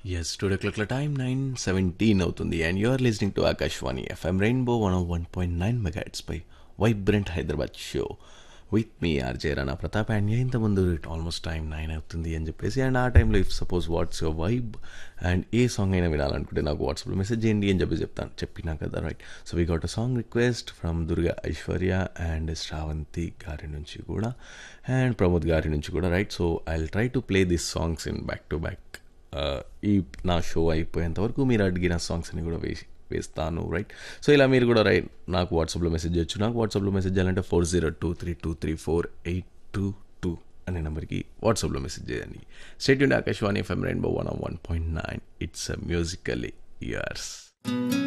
yes two క్లాక్ల time nine seventeen అవుతుంది and you're listening to Akashvani FM rainbow one one point nine megahertz పై vibrant Hyderabad show with me RJ Rana Pratap and ఇంతకుముందు it almost time nine అవుతుంది అని చెప్పేసి and ఆ టైంలో if suppose what's your vibe and a song అయినా వినాలనుకుంటే నాకు వాట్సాప్లో మెసేజ్ చేయండి అని చెప్పి చెప్తాను చెప్పినా కదా right so we got a song request from Durga Aishwarya and Shravanthi garu నుంచి కూడా అండ్ ప్రమోద్ గారి నుంచి కూడా right so I try to play this songs in back to back ఈ నా షో అయిపోయేంత వరకు మీరు అడిగిన సాంగ్స్ అని కూడా వేసి వేస్తాను రైట్ సో ఇలా మీరు కూడా రైట్ నాకు వాట్సాప్లో మెసేజ్ చేయొచ్చు నాకు వాట్సాప్లో మెసేజ్ చేయాలంటే four zero two three two three four eight two two అనే నెంబర్కి వాట్సాప్లో మెసేజ్ చేయండి state Akashvani FM rainbow one one point nine it's musically years